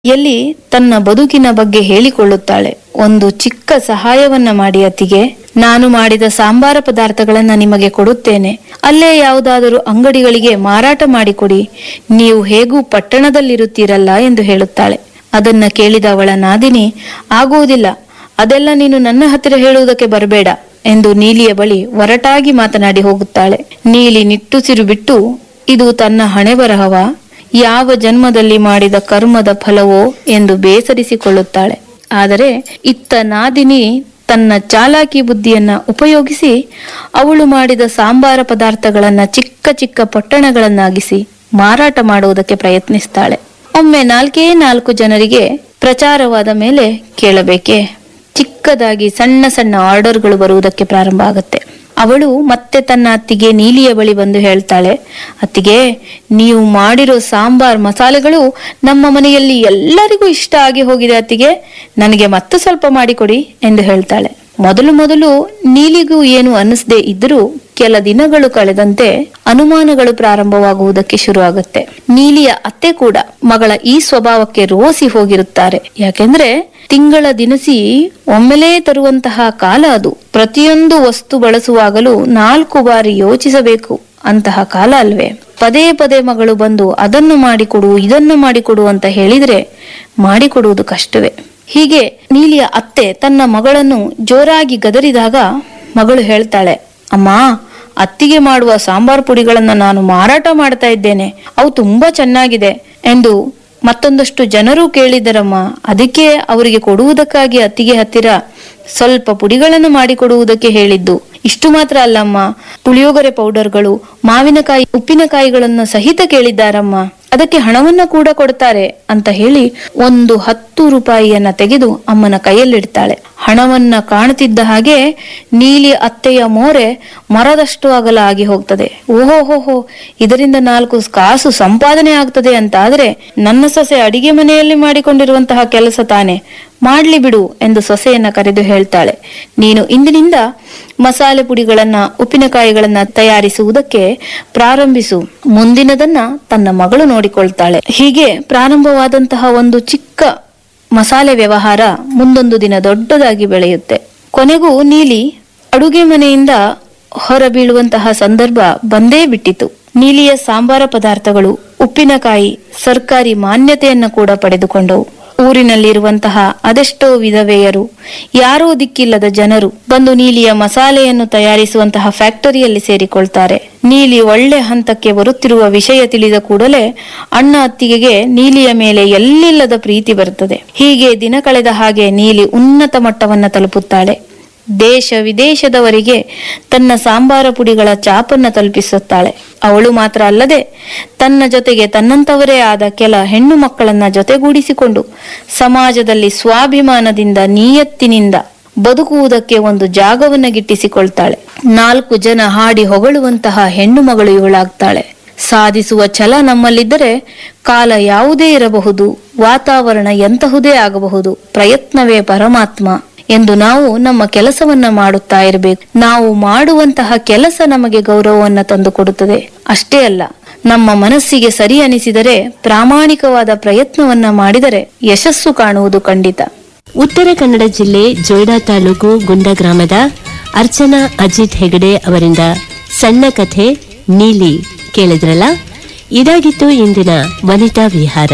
ಎಲ್ಲಿ ತನ್ನ ಬದುಕಿನ ಬಗ್ಗೆ ಹೇಳಿಕೊಳ್ಳುತ್ತಾಳೆ ಒಂದು ಚಿಕ್ಕ ಸಹಾಯವನ್ನ ಮಾಡಿ ಅತ್ತಿಗೆ ನಾನು ಮಾಡಿದ ಸಾಂಬಾರ ಪದಾರ್ಥಗಳನ್ನ ನಿಮಗೆ ಕೊಡುತ್ತೇನೆ ಅಲ್ಲೇ ಯಾವುದಾದರೂ ಅಂಗಡಿಗಳಿಗೆ ಮಾರಾಟ ಮಾಡಿಕೊಡಿ ನೀವು ಹೇಗೂ ಪಟ್ಟಣದಲ್ಲಿರುತ್ತೀರಲ್ಲ ಎಂದು ಹೇಳುತ್ತಾಳೆ ಅದನ್ನ ಕೇಳಿದ ಅವಳ ನಾದಿನಿ ಆಗುವುದಿಲ್ಲ ಅದೆಲ್ಲ ನೀನು ನನ್ನ ಹತ್ತಿರ ಹೇಳುವುದಕ್ಕೆ ಬರಬೇಡ ಎಂದು ನೀಲಿಯ ಬಳಿ ಒರಟಾಗಿ ಮಾತನಾಡಿ ಹೋಗುತ್ತಾಳೆ ನೀಲಿ ನಿಟ್ಟುಸಿರು ಬಿಟ್ಟು ಇದು ತನ್ನ ಹಣೆ ಬರಹವ ಯಾವ ಜನ್ಮದಲ್ಲಿ ಮಾಡಿದ ಕರ್ಮದ ಫಲವೋ ಎಂದು ಬೇಸರಿಸಿಕೊಳ್ಳುತ್ತಾಳೆ ಆದರೆ ಇತ್ತ ನಾದಿನಿ ತನ್ನ ಚಾಲಾಕಿ ಬುದ್ಧಿಯನ್ನ ಉಪಯೋಗಿಸಿ ಅವಳು ಮಾಡಿದ ಸಾಂಬಾರ ಪದಾರ್ಥಗಳನ್ನ ಚಿಕ್ಕ ಚಿಕ್ಕ ಪೊಟ್ಟಣಗಳನ್ನಾಗಿಸಿ ಮಾರಾಟ ಮಾಡುವುದಕ್ಕೆ ಪ್ರಯತ್ನಿಸ್ತಾಳೆ ಒಮ್ಮೆ ನಾಲ್ಕೇ ನಾಲ್ಕು ಜನರಿಗೆ ಪ್ರಚಾರವಾದ ಮೇಲೆ ಕೇಳಬೇಕೆ ಚಿಕ್ಕದಾಗಿ ಸಣ್ಣ ಸಣ್ಣ ಆರ್ಡರ್ಗಳು ಬರುವುದಕ್ಕೆ ಪ್ರಾರಂಭ ಆಗುತ್ತೆ ಅವಳು ಮತ್ತೆ ತನ್ನ ಅತ್ತಿಗೆ ನೀಲಿಯ ಬಳಿ ಬಂದು ಹೇಳ್ತಾಳೆ ಅತ್ತಿಗೆ ನೀವು ಮಾಡಿರೋ ಸಾಂಬಾರ್ ಮಸಾಲೆಗಳು ನಮ್ಮ ಮನೆಯಲ್ಲಿ ಎಲ್ಲರಿಗೂ ಇಷ್ಟ ಆಗಿ ಹೋಗಿದೆ ಅತ್ತಿಗೆ ನನಗೆ ಮತ್ತೆ ಸ್ವಲ್ಪ ಮಾಡಿಕೊಡಿ ಎಂದು ಹೇಳ್ತಾಳೆ ಮೊದಲು ಮೊದಲು ನೀಲಿಗೂ ಏನು ಅನ್ನಿಸದೆ ಇದ್ರೂ ಕೆಲ ದಿನಗಳು ಕಳೆದಂತೆ ಅನುಮಾನಗಳು ಪ್ರಾರಂಭವಾಗುವುದಕ್ಕೆ ಶುರುವಾಗುತ್ತೆ ನೀಲಿಯ ಅತ್ತೆ ಕೂಡ ಮಗಳ ಈ ಸ್ವಭಾವಕ್ಕೆ ರೋಸಿ ಹೋಗಿರುತ್ತಾರೆ ಯಾಕೆಂದ್ರೆ ತಿಂಗಳ ದಿನಸಿ ಒಮ್ಮೆಲೇ ತರುವಂತಹ ಕಾಲ ಅದು ಪ್ರತಿಯೊಂದು ವಸ್ತು ಬಳಸುವಾಗಲೂ ನಾಲ್ಕು ಬಾರಿ ಯೋಚಿಸಬೇಕು ಅಂತಹ ಕಾಲ ಅಲ್ವೇ ಪದೇ ಪದೇ ಮಗಳು ಬಂದು ಅದನ್ನು ಮಾಡಿಕೊಡು ಇದನ್ನು ಮಾಡಿಕೊಡು ಅಂತ ಹೇಳಿದ್ರೆ ಮಾಡಿಕೊಡುವುದು ಕಷ್ಟವೇ ಹೀಗೆ ನೀಲಿಯ ಅತ್ತೆ ತನ್ನ ಮಗಳನ್ನು ಜೋರಾಗಿ ಗದರಿದಾಗ ಮಗಳು ಹೇಳ್ತಾಳೆ ಅಮ್ಮ ಅತ್ತಿಗೆ ಮಾಡುವ ಸಾಂಬಾರ್ ಪುಡಿಗಳನ್ನ ನಾನು ಮಾರಾಟ ಮಾಡ್ತಾ ಇದ್ದೇನೆ ಅವು ತುಂಬಾ ಚೆನ್ನಾಗಿದೆ ಎಂದು ಮತ್ತೊಂದಷ್ಟು ಜನರು ಕೇಳಿದರಮ್ಮ ಅದಕ್ಕೆ ಅವರಿಗೆ ಕೊಡುವುದಕ್ಕಾಗಿ ಅತ್ತಿಗೆ ಹತ್ತಿರ ಸ್ವಲ್ಪ ಪುಡಿಗಳನ್ನು ಮಾಡಿಕೊಡುವುದಕ್ಕೆ ಹೇಳಿದ್ದು ಇಷ್ಟು ಮಾತ್ರ ಅಲ್ಲಮ್ಮ ಪುಳಿಯೋಗರೆ ಪೌಡರ್ಗಳು ಮಾವಿನಕಾಯಿ ಉಪ್ಪಿನಕಾಯಿಗಳನ್ನು ಸಹಿತ ಕೇಳಿದ್ದಾರಮ್ಮ ಅದಕ್ಕೆ ಹಣವನ್ನ ಕೂಡ ಕೊಡ್ತಾರೆ ಅಂತ ಹೇಳಿ ಒಂದು ಹತ್ತು ರೂಪಾಯಿಯನ್ನ ತೆಗೆದು ಅಮ್ಮನ ಕೈಯಲ್ಲಿಡ್ತಾಳೆ ಹಣವನ್ನ ಕಾಣುತ್ತಿದ್ದ ಹಾಗೆ ನೀಲಿ ಅತ್ತೆಯ ಮೋರೆ ಮರದಷ್ಟು ಅಗಲ ಆಗಿ ಹೋಗ್ತದೆ ಓಹೋಹೋಹೋ ಇದರಿಂದ ನಾಲ್ಕು ಕಾಸು ಸಂಪಾದನೆ ಆಗ್ತದೆ ಅಂತ ಆದ್ರೆ ನನ್ನ ಸೊಸೆ ಅಡಿಗೆ ಮನೆಯಲ್ಲಿ ಮಾಡಿಕೊಂಡಿರುವಂತಹ ಕೆಲಸ ತಾನೆ ಮಾಡ್ಲಿ ಬಿಡು ಎಂದು ಸೊಸೆಯನ್ನ ಕರೆದು ಹೇಳ್ತಾಳೆ ನೀನು ಇಂದಿನಿಂದ ಮಸಾಲೆ ಪುಡಿಗಳನ್ನ ಉಪ್ಪಿನಕಾಯಿಗಳನ್ನ ತಯಾರಿಸುವುದಕ್ಕೆ ಪ್ರಾರಂಭಿಸು ಮುಂದಿನದನ್ನ ತನ್ನ ಮಗಳು ನೋಡಿಕೊಳ್ತಾಳೆ ಹೀಗೆ ಪ್ರಾರಂಭವಾದಂತಹ ಒಂದು ಚಿಕ್ಕ ಮಸಾಲೆ ವ್ಯವಹಾರ ಮುಂದೊಂದು ದಿನ ದೊಡ್ಡದಾಗಿ ಬೆಳೆಯುತ್ತೆ ಕೊನೆಗೂ ನೀಲಿ ಅಡುಗೆ ಮನೆಯಿಂದ ಹೊರ ಬೀಳುವಂತಹ ಸಂದರ್ಭ ಬಂದೇ ಬಿಟ್ಟಿತು ನೀಲಿಯ ಸಾಂಬಾರ ಪದಾರ್ಥಗಳು ಉಪ್ಪಿನಕಾಯಿ ಸರ್ಕಾರಿ ಮಾನ್ಯತೆಯನ್ನ ಕೂಡ ಪಡೆದುಕೊಂಡವು ಊರಿನಲ್ಲಿರುವಂತಹ ಅದೆಷ್ಟೋ ವಿಧವೆಯರು ಯಾರೋ ದಿಕ್ಕಿಲ್ಲದ ಜನರು ಬಂದು ನೀಲಿಯ ಮಸಾಲೆಯನ್ನು ತಯಾರಿಸುವಂತಹ ಫ್ಯಾಕ್ಟರಿಯಲ್ಲಿ ಸೇರಿಕೊಳ್ತಾರೆ ನೀಲಿ ಒಳ್ಳೆ ಹಂತಕ್ಕೆ ಬರುತ್ತಿರುವ ವಿಷಯ ತಿಳಿದ ಕೂಡಲೇ ಅಣ್ಣ ಅತ್ತಿಗೆಗೆ ನೀಲಿಯ ಮೇಲೆ ಎಲ್ಲಿಲ್ಲದ ಪ್ರೀತಿ ಬರುತ್ತದೆ ಹೀಗೆ ದಿನ ಕಳೆದ ಹಾಗೆ ನೀಲಿ ಉನ್ನತ ಮಟ್ಟವನ್ನ ತಲುಪುತ್ತಾಳೆ ದೇಶ ವಿದೇಶದವರಿಗೆ ತನ್ನ ಸಾಂಬಾರ ಪುಡಿಗಳ ಚಾಪನ್ನ ತಲುಪಿಸುತ್ತಾಳೆ ಅವಳು ಮಾತ್ರ ಅಲ್ಲದೆ ತನ್ನ ಜೊತೆಗೆ ತನ್ನಂತವರೇ ಆದ ಕೆಲ ಹೆಣ್ಣು ಮಕ್ಕಳನ್ನ ಜೊತೆಗೂಡಿಸಿಕೊಂಡು ಸಮಾಜದಲ್ಲಿ ಸ್ವಾಭಿಮಾನದಿಂದ ನಿಯತ್ತಿನಿಂದ ಬದುಕುವುದಕ್ಕೆ ಒಂದು ಜಾಗವನ್ನ ಗಿಟ್ಟಿಸಿಕೊಳ್ತಾಳೆ ನಾಲ್ಕು ಜನ ಹಾಡಿ ಹೊಗಳುವಂತಹ ಹೆಣ್ಣು ಮಗಳು ಇವಳಾಗ್ತಾಳೆ ಸಾಧಿಸುವ ಛಲ ನಮ್ಮಲ್ಲಿದ್ದರೆ ಕಾಲ ಯಾವುದೇ ಇರಬಹುದು ವಾತಾವರಣ ಎಂತಹುದೇ ಆಗಬಹುದು ಪ್ರಯತ್ನವೇ ಪರಮಾತ್ಮ ಎಂದು ನಾವು ನಮ್ಮ ಕೆಲಸವನ್ನ ಮಾಡುತ್ತಾ ಇರಬೇಕು ನಾವು ಮಾಡುವಂತಹ ಕೆಲಸ ನಮಗೆ ಗೌರವವನ್ನ ತಂದುಕೊಡುತ್ತದೆ ಅಷ್ಟೇ ಅಲ್ಲ ನಮ್ಮ ಮನಸ್ಸಿಗೆ ಸರಿ ಅನಿಸಿದರೆ ಪ್ರಾಮಾಣಿಕವಾದ ಪ್ರಯತ್ನವನ್ನ ಮಾಡಿದರೆ ಯಶಸ್ಸು ಕಾಣುವುದು ಖಂಡಿತ ಉತ್ತರ ಕನ್ನಡ ಜಿಲ್ಲೆ ಜೊಯ್ಡಾ ತಾಲೂಕು ಗುಂಡ ಗ್ರಾಮದ ಅರ್ಚನಾ ಅಜಿತ್ ಹೆಗಡೆ ಅವರಿಂದ ಸಣ್ಣ ಕಥೆ ನೀಲಿ ಕೇಳಿದ್ರಲ್ಲ ಇದಾಗಿತ್ತು ಇಂದಿನ ವನಿತಾ ವಿಹಾರ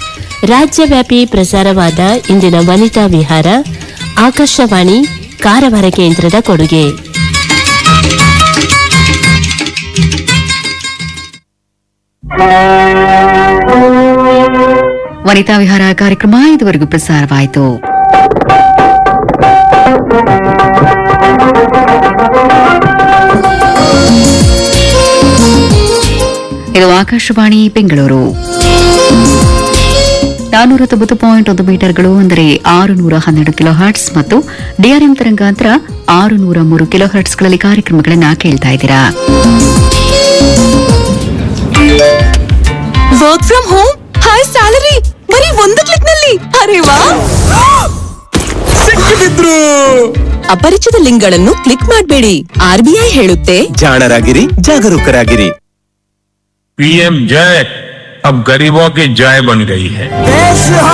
ರಾಜ್ಯವ್ಯಾಪಿ ಪ್ರಸಾರವಾದ ಇಂದಿನ ವನಿತಾ ವಿಹಾರ ಆಕಾಶವಾಣಿ ಕಾರವಾರ ಕೇಂದ್ರದ ಕೊಡುಗೆ ವನಿತಾ ವಿಹಾರ ಕಾರ್ಯಕ್ರಮ ಇದುವರೆಗೂ ಪ್ರಸಾರವಾಯಿತು ಇದು ಆಕಾಶವಾಣಿ ಬೆಂಗಳೂರು ನಾನೂರ ತೊಂಬತ್ತು ಪಾಯಿಂಟ್ ಒಂದು ಮೀಟರ್ಗಳು ಅಂದರೆ ಆರು ನೂರ ಹನ್ನೆರಡು ಕಿಲೋ ಹರ್ಟ್ಸ್ ಮತ್ತು ಡಿಆರ್ಎಂ ತರಂಗಾಂತರ ಆರು ನೂರ ಮೂರು ಕಿಲೋ ಹರ್ಟ್ಸ್ಗಳಲ್ಲಿ ಕಾರ್ಯಕ್ರಮಗಳನ್ನ ಕೇಳ್ತಾ ಇದ್ದೀರಾ work from home high salary ಬರೀ ಒಂದು ಕ್ಲಿಕ್ ನಲ್ಲಿ ಅರೆ ವಾ ಸಿಕ್ಕಿಬಿದ್ರು ಅಪರಿಚಿತ ಲಿಂಕ್ ಗಳನ್ನು ಕ್ಲಿಕ್ ಮಾಡಬೇಡಿ ಆರ್ಬಿಐ ಹೇಳುತ್ತೆ ಜಾಣರಾಗಿರಿ ಜಾಗರೂಕರಾಗಿರಿ पीएम जय अब गरीबों की जय बन गई है